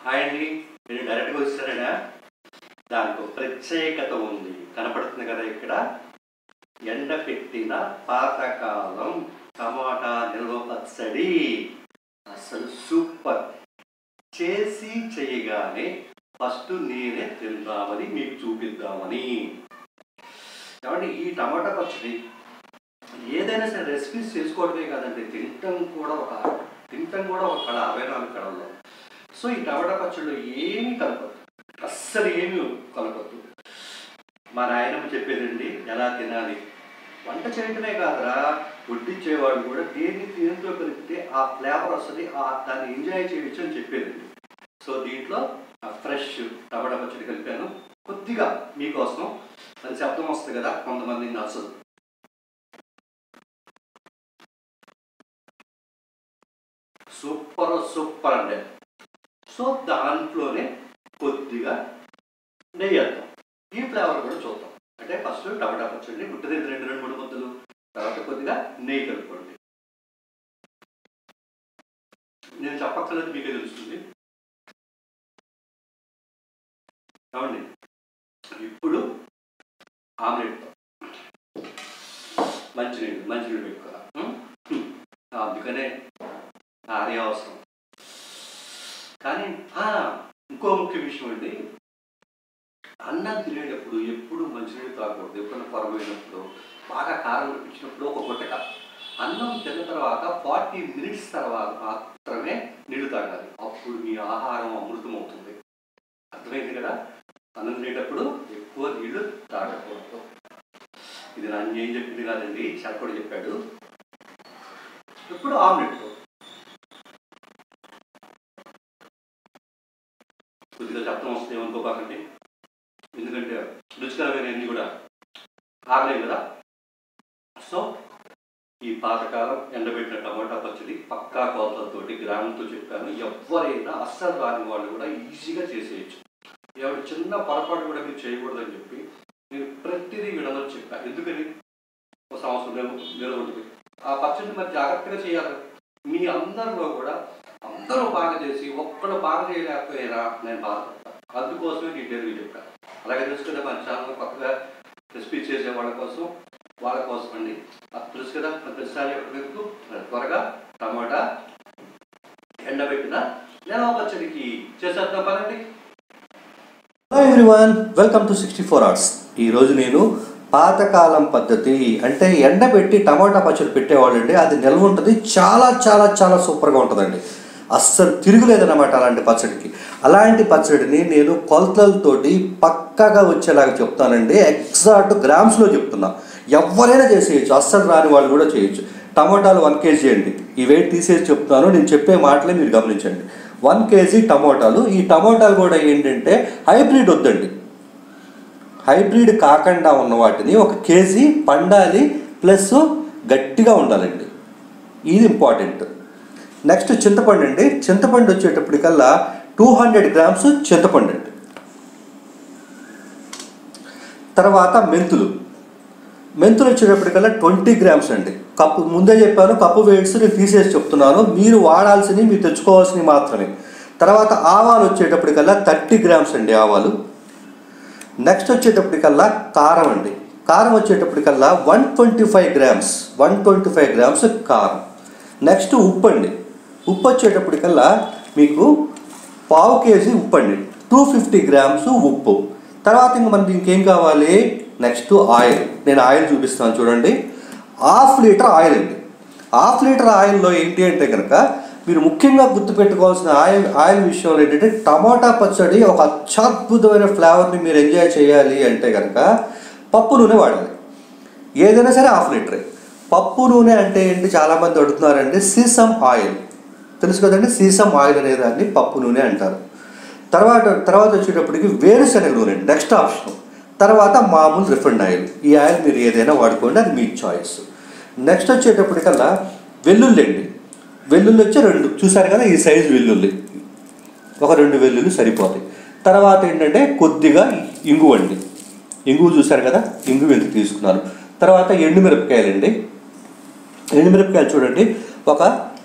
Hi అండి మీరు డైరెక్ట్గా వచ్చారైనా దానికి ఒక ప్రత్యేకత ఉంది కనపడుతుంది కదా ఇక్కడ ఎండ పెట్టిన పాతకాలం టమాటా నిల్వ పచ్చడి అసలు సూపర్ చేసి చేయగానే ఫస్ట్ నేనే తిందామని మీకు చూపిద్దామని కాబట్టి ఈ టమాటా పచ్చడి ఏదైనా సరే రెసిపీస్ చేసుకోవడమే కాదండి తింటాం కూడా ఒక తింటాం కూడా ఒక కళ అరవై నాలుగు కళల్లో సో ఈ టమాటా పచ్చడిలో ఏమీ కలపదు అస్సలు ఏమీ కలపద్దు మా నాయనమ్మ చెప్పేదండి ఎలా తినాలి వంట చేయటమే కాదురా వడ్డించేవాడు కూడా దేన్ని దేంట్లో కలిపితే ఆ ఫ్లేవర్ వస్తుంది ఆ దాన్ని ఎంజాయ్ చేయొచ్చు అని చెప్పేదండి సో దీంట్లో ఫ్రెష్ టమాటా పచ్చడి కలిపాను కొద్దిగా మీకోసం అది శబ్దం వస్తుంది కదా కొంతమంది నచ్చదు సూపర్ సూపర్ అండి సో దాంట్లోనే కొద్దిగా నెయ్యి వేద్దాం ఈ ఫ్లేవర్ కూడా చూద్దాం అంటే ఫస్ట్ టమాటా పచ్చడి గుట్టది రెండు రెండు మూడు ముద్దలు తర్వాత కొద్దిగా నెయ్యి కలుపుకోండి నేను చెప్పక్కర్లేదు మీకే తెలుస్తుంది కావండి ఇప్పుడు ఆమ్లెట్ మంచినీళ్ళు మంచినీళ్ళు పెట్టుకోవాలి ఉం? ఉం. అందుకనే ఆరే అవసరం కానీ ఆ, ఇంకో ముఖ్య విషయం అండి అన్నం తినేటప్పుడు ఎప్పుడు మంచినీళ్ళు తాగకూడదు ఎప్పుడైనా పొరపోయినప్పుడు బాగా కారం ఇచ్చినప్పుడు ఒక గుట్టక అన్నం తిన్న తర్వాత ఫార్టీ మినిట్స్ తర్వాత మాత్రమే నీళ్లు తాగాలి అప్పుడు మీ ఆహారం అమృతం అవుతుంది అర్థమైంది కదా అన్నం తినేటప్పుడు ఎక్కువ నీళ్లు తాగకూడదు ఇది నన్ను ఏం చెప్పింది కాదండి శర్కుడు చెప్పాడు ఇప్పుడు ఆమ్లెట్ కొద్దిగా శబ్దం వస్తే ఏమనుకోకండి ఎందుకంటే రుచికరమైన అన్ని కూడా ఆగలేవు కదా సో ఈ పాతకాలం ఎండబెట్టిన టమాటా పచ్చడి పక్కా కొలతలతోటి గ్రామంతో చెప్పాను ఎవరైనా అస్సలు రాని వాళ్ళు కూడా ఈజీగా చేసేయచ్చు ఎవరు చిన్న పొరపాటు కూడా మీరు చేయకూడదని చెప్పి నేను ప్రతిదీ విడమని చెప్పాను ఎందుకని ఒక సంవత్సరం నిల్వ నిల్వ ఉంటుంది ఆ పచ్చడిని మరి జాగ్రత్తగా చేయాలి మీ అందరిలో కూడా అందరూ బాగా చేసి ఒక్కడు బాగా చేయలేకపోయినా నేను బాధపడతాను అందుకోసమే డీటెయిల్గా చెప్పాను అలాగే తెలుసు కదా మన ఛానల్ కొత్తగా రెసిపీ చేసే వాళ్ళ కోసం వాళ్ళ కోసం అండి అది తెలుసు కదా మన ప్రతిసారి ఎప్పటివరకు త్వరగా టమాటా ఎండబెట్టిన నిలవ పచ్చడికి చేసేద్దాం పదండి hello everyone welcome to sixty four hours ఈరోజు నేను పాతకాలం పద్ధతి అంటే ఎండబెట్టి టమాటా పచ్చడి పెట్టేవాళ్ళండి అది నిల్వ ఉంటుంది చాలా చాలా చాలా సూపర్గా ఉంటుందండి అస్సలు తిరుగులేదన్నమాట అలాంటి పచ్చడికి అలాంటి పచ్చడిని నేను కొలతలతోటి పక్కాగా వచ్చేలాగా చెప్తానండి ఎగ్జాక్ట్ గ్రామ్స్లో చెప్తున్నా ఎవరైనా చేసేయచ్చు అస్సలు రాని వాళ్ళు కూడా చేయొచ్చు టమాటాలు వన్ కేజీ అండి ఈ వెయిట్ తీసేసి చెప్తాను నేను చెప్పే మాటలే మీరు గమనించండి వన్ కేజీ టమోటాలు ఈ టమోటాలు కూడా ఏంటంటే హైబ్రిడ్ వద్దండి హైబ్రిడ్ కాకుండా ఉన్న వాటిని ఒక కేజీ పండాలి ప్లస్ గట్టిగా ఉండాలండి ఇది ఇంపార్టెంట్ నెక్స్ట్ చింతపండు అండి చింతపండు వచ్చేటప్పటికల్లా టూ హండ్రెడ్ గ్రామ్స్ చింతపండు అండి తర్వాత మెంతులు మెంతులు వచ్చేటప్పటికల్లా ట్వంటీ గ్రామ్స్ అండి కప్పు ముందే చెప్పాను కప్పు వెయిట్స్ నేను తీసేసి చెప్తున్నాను మీరు వాడాల్సినవి మీరు తెచ్చుకోవాల్సినవి మాత్రమే తర్వాత ఆవాలు వచ్చేటప్పటికల్లా థర్టీ గ్రామ్స్ అండి ఆవాలు నెక్స్ట్ వచ్చేటప్పటికల్లా కారం అండి కారం వచ్చేటప్పటికల్లా one twenty five grams one twenty five grams కారం నెక్స్ట్ ఉప్పు అండి ఉప్పు వచ్చేటప్పటికల్లా మీకు పావు కేజీ ఉప్పు అండి టూ ఫిఫ్టీ గ్రామ్స్ ఉప్పు తర్వాత ఇంక మనకి ఇంకేం కావాలి నెక్స్ట్ ఆయిల్ నేను ఆయిల్ చూపిస్తాను చూడండి హాఫ్ లీటర్ ఆయిల్ అండి హాఫ్ లీటర్ ఆయిల్లో ఏంటి అంటే కనుక మీరు ముఖ్యంగా గుర్తుపెట్టుకోవాల్సిన ఆయిల్ ఆయిల్ విషయంలో ఏంటంటే టమాటా పచ్చడి ఒక అత్యద్భుతమైన ఫ్లేవర్ని మీరు ఎంజాయ్ చేయాలి అంటే కనుక పప్పు నూనె వాడాలి ఏదైనా సరే హాఫ్ లీటరే పప్పు నూనె అంటే ఏంటి చాలామంది అడుగుతున్నారండి సీసమ్ ఆయిల్ తెలుసు కదండి సీసమ్ ఆయిల్ అనే దాన్ని పప్పు నూనె అంటారు తర్వాత తర్వాత వచ్చేటప్పటికి వేరుశనగ నూనె నెక్స్ట్ ఆప్షన్ తర్వాత మామూలు రిఫైండ్ ఆయిల్ ఈ ఆయిల్ మీరు ఏదైనా వాడుకోండి అది మీ చాయిస్ నెక్స్ట్ వచ్చేటప్పటికల్లా వెల్లుల్లి అండి వెల్లుల్లి వచ్చి రెండు చూసారు కదా ఈ సైజు వెల్లుల్లి ఒక రెండు వెల్లుల్లి సరిపోతాయి తర్వాత ఏంటంటే కొద్దిగా ఇంగు అండి ఇంగువ చూసారు కదా ఇంగు ఎందుకు తీసుకున్నారు తర్వాత ఎండుమిరపకాయలండి ఎండుమిరపకాయలు చూడండి ఒక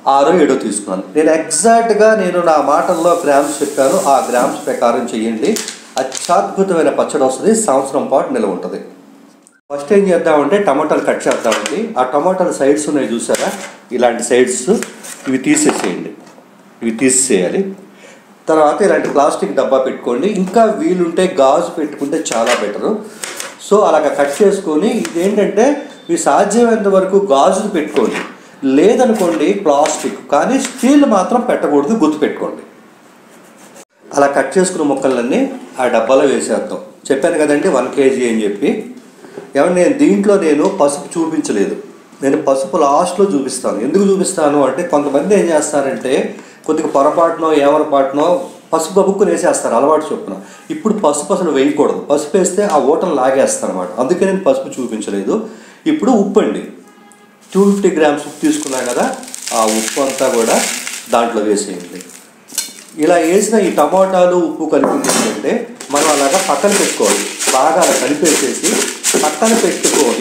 ఆరో ఏడో తీసుకున్నాను నేను ఎగ్జాక్ట్గా నేను నా మాటల్లో గ్రామ్స్ చెప్పాను ఆ గ్రామ్స్ ప్రకారం చెయ్యండి అత్యద్భుతమైన పచ్చడి వస్తుంది సంవత్సరం పాటు నిల్వ ఉంటుంది ఫస్ట్ ఏం చేద్దామంటే టమాటాలు కట్ చేద్దామండి ఆ టమాటాల సైడ్స్ ఉన్నాయి చూసారా ఇలాంటి సైడ్స్ ఇవి తీసేసేయండి ఇవి తీసేయాలి తర్వాత ఇలాంటి ప్లాస్టిక్ డబ్బా పెట్టుకోండి ఇంకా వీలుంటే గాజు పెట్టుకుంటే చాలా బెటరు సో అలాగ కట్ చేసుకొని ఇదేంటంటే మీ సాధ్యమైనంత వరకు గాజులు పెట్టుకోండి లేదనుకోండి ప్లాస్టిక్ కానీ స్టీల్ మాత్రం పెట్టకూడదు గుర్తు పెట్టుకోండి అలా కట్ చేసుకున్న ముక్కలన్నీ ఆ డబ్బాలో వేసేద్దాం చెప్పాను కదండి వన్ కేజీ అని చెప్పి ఏమన్నా నేను దీంట్లో నేను పసుపు చూపించలేదు నేను పసుపు లాస్ట్లో చూపిస్తాను ఎందుకు చూపిస్తాను అంటే కొంతమంది ఏం చేస్తారంటే కొద్దిగా పొరపాటునో ఏమరపాటునో పసుపు గబుక్కుని వేసేస్తారు అలవాటు చొప్పున ఇప్పుడు పసుపు అసలు వేయకూడదు పసుపు వేస్తే ఆ ఓటను లాగేస్తారు అనమాట అందుకే నేను పసుపు చూపించలేదు ఇప్పుడు ఉప్పు అండి టూ ఫిఫ్టీ గ్రామ్స్ ఉప్పు తీసుకున్నా కదా ఆ ఉప్పు అంతా కూడా దాంట్లో వేసేయండి ఇలా వేసిన ఈ టమాటాలు ఉప్పు కలిపింది ఏంటంటే మనం అలాగా పక్కన పెట్టుకోవాలి బాగా అలా కలిపేసేసి పక్కన పెట్టుకొని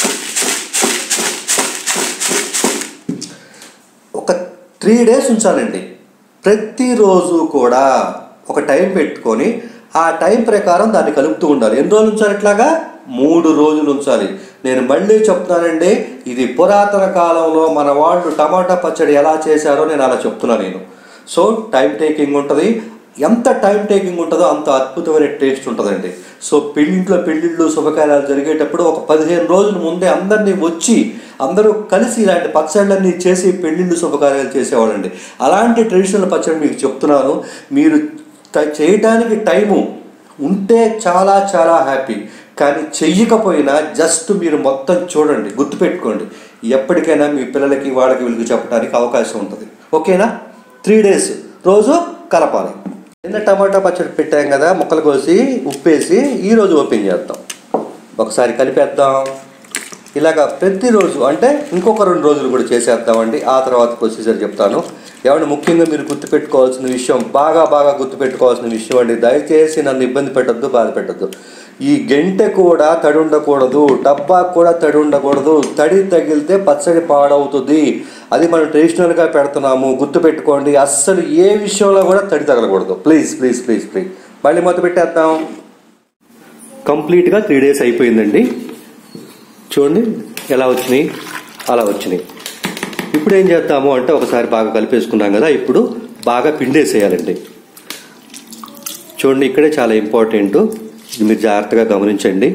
ఒక త్రీ డేస్ ఉంచాలండి ప్రతిరోజు కూడా ఒక టైం పెట్టుకొని ఆ టైం ప్రకారం దాన్ని కలుపుతూ ఉండాలి ఎన్ని రోజులు ఉంచాలి ఇట్లాగా మూడు రోజులు ఉంచాలి నేను మళ్ళీ చెప్తున్నానండి ఇది పురాతన కాలంలో మన వాళ్ళు టమాటా పచ్చడి ఎలా చేశారో నేను అలా చెప్తున్నాను నేను సో టైం టేకింగ్ ఉంటుంది ఎంత టైం టేకింగ్ ఉంటుందో అంత అద్భుతమైన టేస్ట్ ఉంటుందండి సో పెళ్ళింట్లో పెళ్ళిళ్ళు శుభకార్యాలు జరిగేటప్పుడు ఒక పదిహేను రోజుల ముందే అందరినీ వచ్చి అందరూ కలిసి ఇలాంటి పచ్చళ్ళన్నీ చేసి పెళ్ళిళ్ళు శుభకార్యాలు చేసేవాళ్ళండి అలాంటి ట్రెడిషనల్ పచ్చడి మీకు చెప్తున్నాను మీరు త- చేయడానికి టైము ఉంటే చాలా చాలా హ్యాపీ కానీ చెయ్యకపోయినా జస్ట్ మీరు మొత్తం చూడండి గుర్తుపెట్టుకోండి ఎప్పటికైనా మీ పిల్లలకి వాళ్ళకి వీళ్ళకి చెప్పడానికి అవకాశం ఉంటుంది ఓకేనా త్రీ డేస్ రోజు కలపాలి నిన్న టమాటా పచ్చడి పెట్టాం కదా ముక్కలు కోసి ఉప్పేసి ఈరోజు ఓపెన్ చేద్దాం ఒకసారి కలిపేద్దాం ఇలాగ ప్రతిరోజు అంటే ఇంకొక రెండు రోజులు కూడా చేసేద్దామండి ఆ తర్వాత ప్రొసీజర్ చెప్తాను ఏమంటే ముఖ్యంగా మీరు గుర్తుపెట్టుకోవాల్సిన విషయం బాగా బాగా గుర్తుపెట్టుకోవాల్సిన విషయం అండి దయచేసి నన్ను ఇబ్బంది పెట్టద్దు బాధ పెట్టద్దు ఈ గంటె కూడా తడి ఉండకూడదు డబ్బా కూడా తడి ఉండకూడదు తడి తగిలితే పచ్చడి పాడవుతుంది అది మనం ట్రెడిషనల్గా పెడుతున్నాము గుర్తుపెట్టుకోండి అస్సలు ఏ విషయంలో కూడా తడి తగలకూడదు ప్లీజ్ ప్లీజ్ ప్లీజ్ ప్లీజ్ మళ్ళీ మొదలు పెట్టేద్దాం కంప్లీట్గా త్రీ డేస్ అయిపోయిందండి చూడండి ఎలా వచ్చినాయి అలా వచ్చినాయి ఇప్పుడు ఏం చేద్దాము అంటే ఒకసారి బాగా కలిపేసుకున్నాం కదా ఇప్పుడు బాగా పిండేసేయాలండి చూడండి ఇక్కడే చాలా ఇంపార్టెంట్ ఇది మీరు జాగ్రత్తగా గమనించండి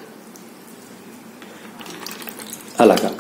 అలాగా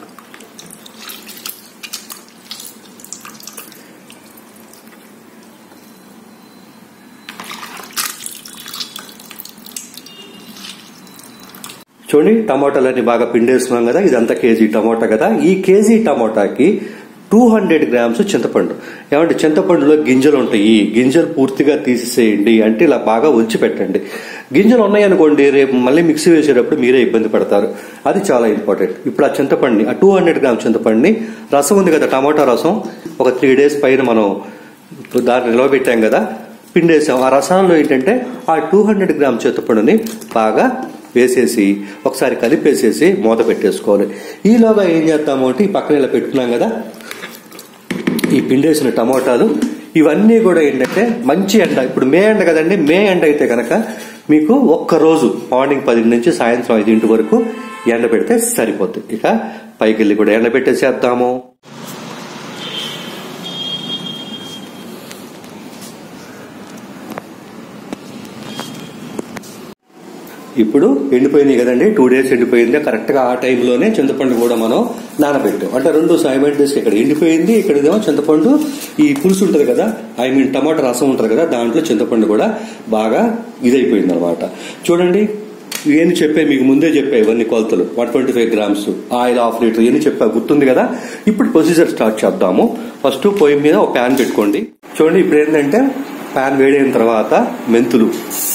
చూడండి టమాటాలన్నీ బాగా పిండేస్తున్నాం కదా ఇదంతా కేజీ టమాటా కదా ఈ కేజీ టమాటాకి టూ హండ్రెడ్ గ్రామ్స్ చింతపండు ఏమంటే చింతపండులో గింజలు ఉంటాయి గింజలు పూర్తిగా తీసేసేయండి అంటే ఇలా బాగా ఉంచి పెట్టండి గింజలు ఉన్నాయనుకోండి రేపు మళ్ళీ మిక్సీ వేసేటప్పుడు మీరే ఇబ్బంది పడతారు అది చాలా ఇంపార్టెంట్ ఇప్పుడు ఆ చింతపండుని ఆ టూ హండ్రెడ్ గ్రామ్ చింతపండుని రసం ఉంది కదా టమాటా రసం ఒక త్రీ డేస్ పైన మనం దాన్ని నిలవబెట్టాం కదా పిండేసాం ఆ రసాల్లో ఏంటంటే ఆ టూ హండ్రెడ్ గ్రామ్ చింతపండుని బాగా వేసేసి ఒకసారి కలిపేసేసి మూత పెట్టేసుకోవాలి ఈలోగా ఏం చేద్దాము అంటే ఈ పక్కన ఇలా పెట్టుకున్నాం కదా ఈ పిండేసిన టమోటాలు ఇవన్నీ కూడా ఏంటంటే మంచి ఎండ ఇప్పుడు మే ఎండ కదండి మే ఎండ అయితే కనుక మీకు ఒక్క రోజు మార్నింగ్ పది నుంచి సాయంత్రం ఐదింటి వరకు ఎండ పెడితే సరిపోతుంది ఇక పైకి వెళ్ళి కూడా ఎండ పెట్టేసేద్దాము ఇప్పుడు ఎండిపోయినాయి కదండి టూ డేస్ ఎండిపోయింది కరెక్ట్గా ఆ టైంలోనే చింతపండు కూడా మనం నానబెట్టాం అంటే రెండు సైమెంటస్ ఇక్కడ ఎండిపోయింది ఇక్కడ ఏమో చింతపండు ఈ పులుసు ఉంటుంది కదా ఐ మీన్ టమాటా రసం ఉంటుంది కదా దాంట్లో చింతపండు కూడా బాగా ఇదైపోయింది అనమాట చూడండి ఇవన్నీ చెప్పే మీకు ముందే చెప్పే ఇవన్నీ కొలతలు one twenty five grams oil half litre ఇవన్నీ చెప్పా గుర్తుంది కదా ఇప్పుడు ప్రొసీజర్ స్టార్ట్ చేద్దాము ఫస్ట్ పొయ్యి మీద ఒక ప్యాన్ పెట్టుకోండి చూడండి ఇప్పుడు ఏంటంటే ప్యాన్ వేడైన తర్వాత మెంతులు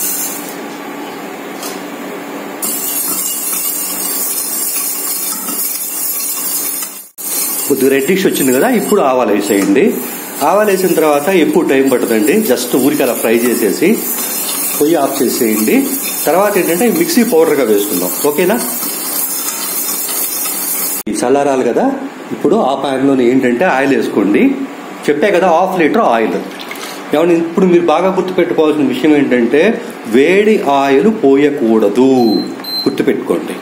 కొద్దిగా రెడ్డిష్ వచ్చింది కదా ఇప్పుడు ఆవాలు వేసేయండి ఆవాలు వేసిన తర్వాత ఎక్కువ టైం పట్టదండి జస్ట్ ఊరికి అలా ఫ్రై చేసేసి పొయ్యి ఆఫ్ చేసేయండి తర్వాత ఏంటంటే మిక్సీ పౌడర్గా వేసుకుందాం ఓకేనా ఈ చల్లారాలు కదా ఇప్పుడు ఆ ప్యాన్లోనే ఏంటంటే ఆయిల్ వేసుకోండి చెప్పే కదా హాఫ్ లీటర్ ఆయిల్ ఏమన్నా ఇప్పుడు మీరు బాగా గుర్తుపెట్టుకోవాల్సిన విషయం ఏంటంటే వేడి ఆయిల్ పోయకూడదు గుర్తుపెట్టుకోండి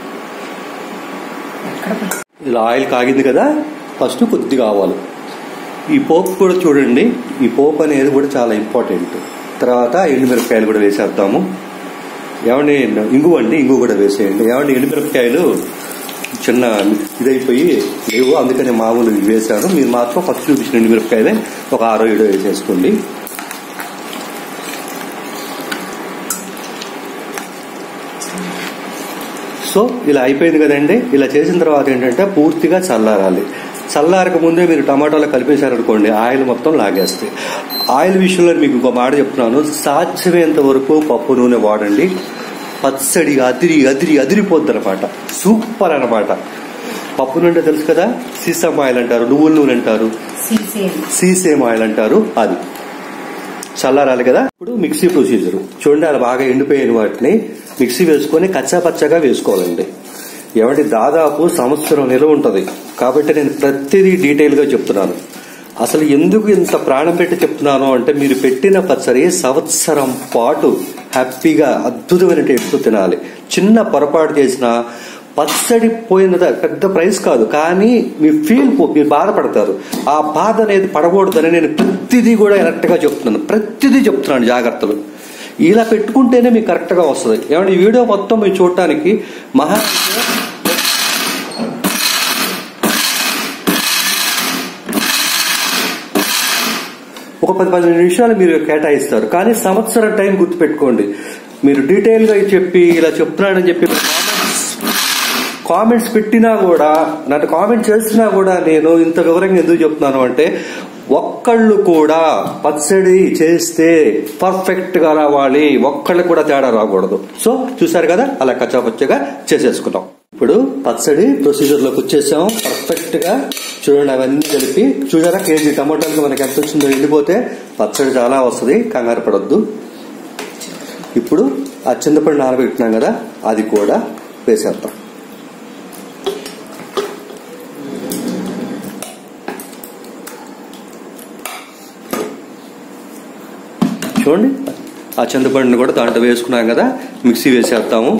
ఇలా ఆయిల్ కాగింది కదా ఫస్ట్ కొద్ది కావాలి ఈ పోపు కూడా చూడండి ఈ పోపు అనేది కూడా చాలా ఇంపార్టెంట్ తర్వాత ఎండుమిరపకాయలు కూడా వేసేద్దాము ఏమండి ఇంగు అండి ఇంగు కూడా వేసేయండి ఏమండి ఎండుమిరపకాయలు చిన్న ఇదైపోయి లేవు అందుకని మామూలు ఇవి వేశాను మీరు మాత్రం ఫస్ట్ చూపించిన ఎండుమిరపకాయలే ఒక ఆరో ఏడో వేసేసుకోండి సో ఇలా అయిపోయింది కదండి ఇలా చేసిన తర్వాత ఏంటంటే పూర్తిగా చల్లారాలి చల్లారక ముందే మీరు టమాటాలు కలిపేశారనుకోండి ఆయిల్ మొత్తం లాగేస్తాయి ఆయిల్ విషయంలో మీకు ఇంకో మాట చెప్తున్నాను సాధ్యమైనంత వరకు పప్పు నూనె వాడండి పచ్చడి అదిరి అదిరి అదిరిపోద్ది అనమాట సూపర్ అనమాట పప్పు నూనె తెలుసు కదా సీసమ్ ఆయిల్ అంటారు నువ్వుల నూనె అంటారు సీసేమ్ సీసేమ్ ఆయిల్ అంటారు అది చల్లారాలి కదా ఇప్పుడు మిక్సీ ప్రొసీజర్ చూడండి అలా బాగా ఎండిపోయిన వాటిని మిక్సీ వేసుకొని కచ్చా పచ్చగా వేసుకోవాలండి ఏమంటే దాదాపు సంవత్సరం నిలవ ఉంటది కాబట్టి నేను ప్రతిదీ డీటెయిల్ గా చెప్తున్నాను అసలు ఎందుకు ఇంత ప్రాణం పెట్టి చెప్తున్నాను అంటే మీరు పెట్టిన పచ్చడి సంవత్సరం పాటు హ్యాపీగా అద్భుతమైన టేస్ట్ తినాలి చిన్న పొరపాటు చేసినా పచ్చడి పోయినది పెద్ద ప్రైస్ కాదు కానీ మీ ఫీల్ మీరు బాధపడతారు ఆ బాధ అనేది పడకూడదని నేను ప్రతిదీ కూడా కరెక్ట్ గా చెప్తున్నాను ప్రతిదీ చెప్తున్నాను జాగ్రత్తలు ఇలా పెట్టుకుంటేనే మీకు కరెక్ట్ గా వస్తుంది ఏమంటే ఈ వీడియో మొత్తం మీరు చూడటానికి మహా ఒక పది పదిహేను నిమిషాలు మీరు కేటాయిస్తారు కానీ సంవత్సరం టైం గుర్తుపెట్టుకోండి మీరు డీటెయిల్ గా చెప్పి ఇలా చెప్తున్నానని చెప్పి కామెంట్స్ పెట్టినా కూడా నన్ను కామెంట్ చేసినా కూడా నేను ఇంత వివరంగా ఎందుకు చెప్తున్నాను అంటే ఒక్కళ్ళు కూడా పచ్చడి చేస్తే పర్ఫెక్ట్ గా రావాలి ఒక్కళ్ళు కూడా తేడా రాకూడదు సో చూసారు కదా అలా కచ్చాపచ్చగా చేసేసుకున్నాం ఇప్పుడు పచ్చడి ప్రొసీజర్ లోకి వచ్చేసాం పర్ఫెక్ట్ గా చూడండి అవన్నీ కలిపి చూసారా కేజీ టమాటాలకి మనకి ఎంత వచ్చిందో ఎండిపోతే పచ్చడి చాలా వస్తుంది కంగారు పడొద్దు ఇప్పుడు ఆ చింతపండు నానబెట్టినాం కదా అది కూడా వేసేద్దాం చూడండి ఆ చింతపండుని కూడా దాంట్లో వేసుకున్నాం కదా మిక్సీ వేసేద్దాము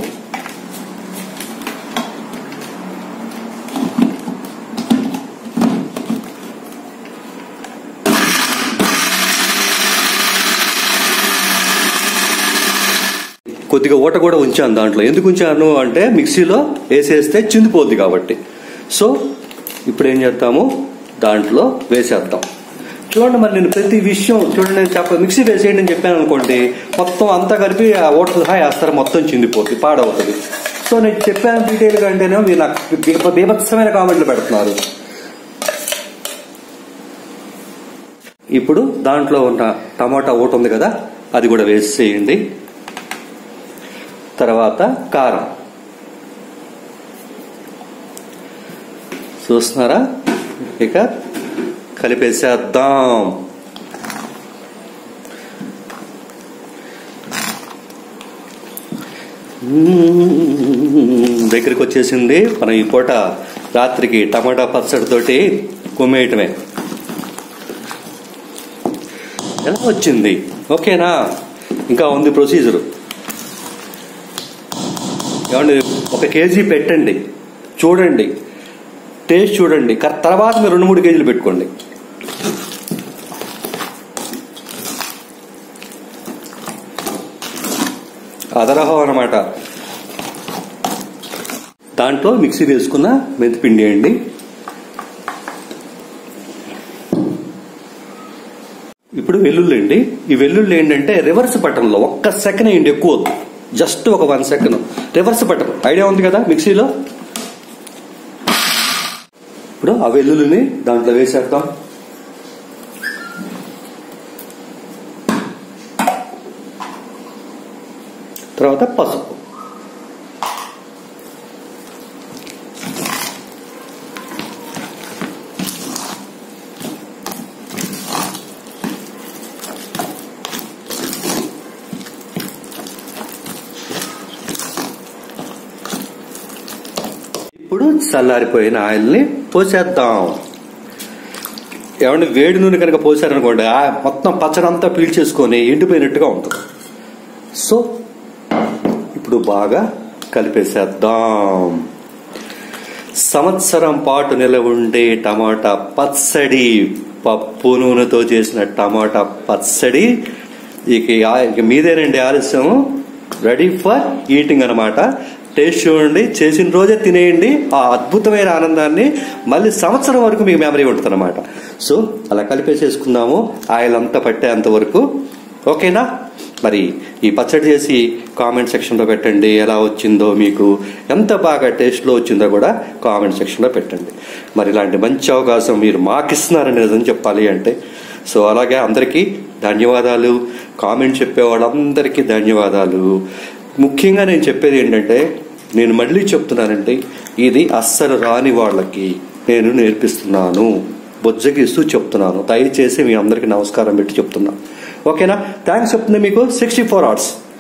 కొద్దిగా ఊట కూడా ఉంచాను దాంట్లో ఎందుకు ఉంచాను అంటే మిక్సీలో వేసేస్తే చిందిపోద్ది కాబట్టి సో ఇప్పుడు ఏం చేద్దాము దాంట్లో వేసేద్దాం చూడండి మరి నేను ప్రతి విషయం చూడండి నేను చెప్ప మిక్సీ వేసేయండి అని చెప్పాను అనుకోండి మొత్తం అంతా కలిపి ఆ ఓటర్ సహా వేస్తారు మొత్తం చిందిపోతుంది పాడవుతుంది సో నేను చెప్పాను డీటెయిల్ గా అంటేనే మీరు నాకు బీ- బీభత్సమైన కామెంట్లు పెడుతున్నారు ఇప్పుడు దాంట్లో ఉన్న టమాటా ఓటు ఉంది కదా అది కూడా వేసేయండి తర్వాత కారం చూస్తున్నారా ఇక కలిపేసేద్దాం మ్మ్. దగ్గరికి వచ్చేసింది మనం ఈ పూట రాత్రికి టమాటా పచ్చడితోటి కుమ్మేయటమే ఎలా వచ్చింది ఓకేనా ఇంకా ఉంది ప్రొసీజర్ ఏమండి ఒక కేజీ పెట్టండి చూడండి టేస్ట్ చూడండి కర్- తర్వాత మీరు రెండు మూడు కేజీలు పెట్టుకోండి అదరహం అనమాట దాంట్లో మిక్సీ వేసుకున్న మెంతిపిండి వేయండి ఇప్పుడు వెల్లుల్లి అండి ఈ వెల్లుల్లి ఏంటంటే రివర్స్ బటన్ లో ఒక్క సెకండ్ వేయండి ఎక్కువ వద్దు జస్ట్ ఒక one second reverse button idea ఉంది కదా మిక్సీలో ఇప్పుడు ఆ వెల్లుల్లిని దాంట్లో వేసేద్దాం తర్వాత పసుపు ఇప్పుడు చల్లారిపోయిన ఆయిల్ని పోసేద్దాం ఏమంటే వేడి నూనె కనుక పోసారనుకోండి ఆ మొత్తం పచ్చడంతా పీల్చేసుకొని ఎండిపోయినట్టుగా ఉంటుంది సో ఇప్పుడు బాగా కలిపేసేద్దాం సంవత్సరం పాటు నిలవ ఉండే టమాటా పచ్చడి పప్పు నూనెతో చేసిన టమాటా పచ్చడి ఇక ఆ- ఇక మీదేనండి ఆలస్యం రెడీ ఫర్ ఈటింగ్ అన్నమాట టేస్ట్ చూడండి చేసిన రోజే తినేయండి ఆ అద్భుతమైన ఆనందాన్ని మళ్ళీ సంవత్సరం వరకు మీకు మెమరీ ఉంటుంది అనమాట సో అలా కలిపేసేసుకుందాము ఆయిల్ అంతా పట్టేంత వరకు ఓకేనా మరి ఈ పచ్చడి చేసి కామెంట్ సెక్షన్లో పెట్టండి ఎలా వచ్చిందో మీకు ఎంత బాగా టేస్ట్లో వచ్చిందో కూడా కామెంట్ సెక్షన్లో పెట్టండి మరి ఇలాంటి మంచి అవకాశం మీరు మాకు ఇస్తున్నారని నిజం చెప్పాలి అంటే సో అలాగే అందరికీ ధన్యవాదాలు కామెంట్ చెప్పే వాళ్ళందరికీ ధన్యవాదాలు ముఖ్యంగా నేను చెప్పేది ఏంటంటే నేను మళ్ళీ చెప్తున్నానంటే ఇది అస్సలు రాని వాళ్ళకి నేను నేర్పిస్తున్నాను బొజ్జగిస్తూ చెప్తున్నాను దయచేసి మీ అందరికీ నమస్కారం పెట్టి చెప్తున్నా ఓకేనా థ్యాంక్స్ చెప్తుంది మీకు సిక్స్టీ ఫోర్ అవర్స్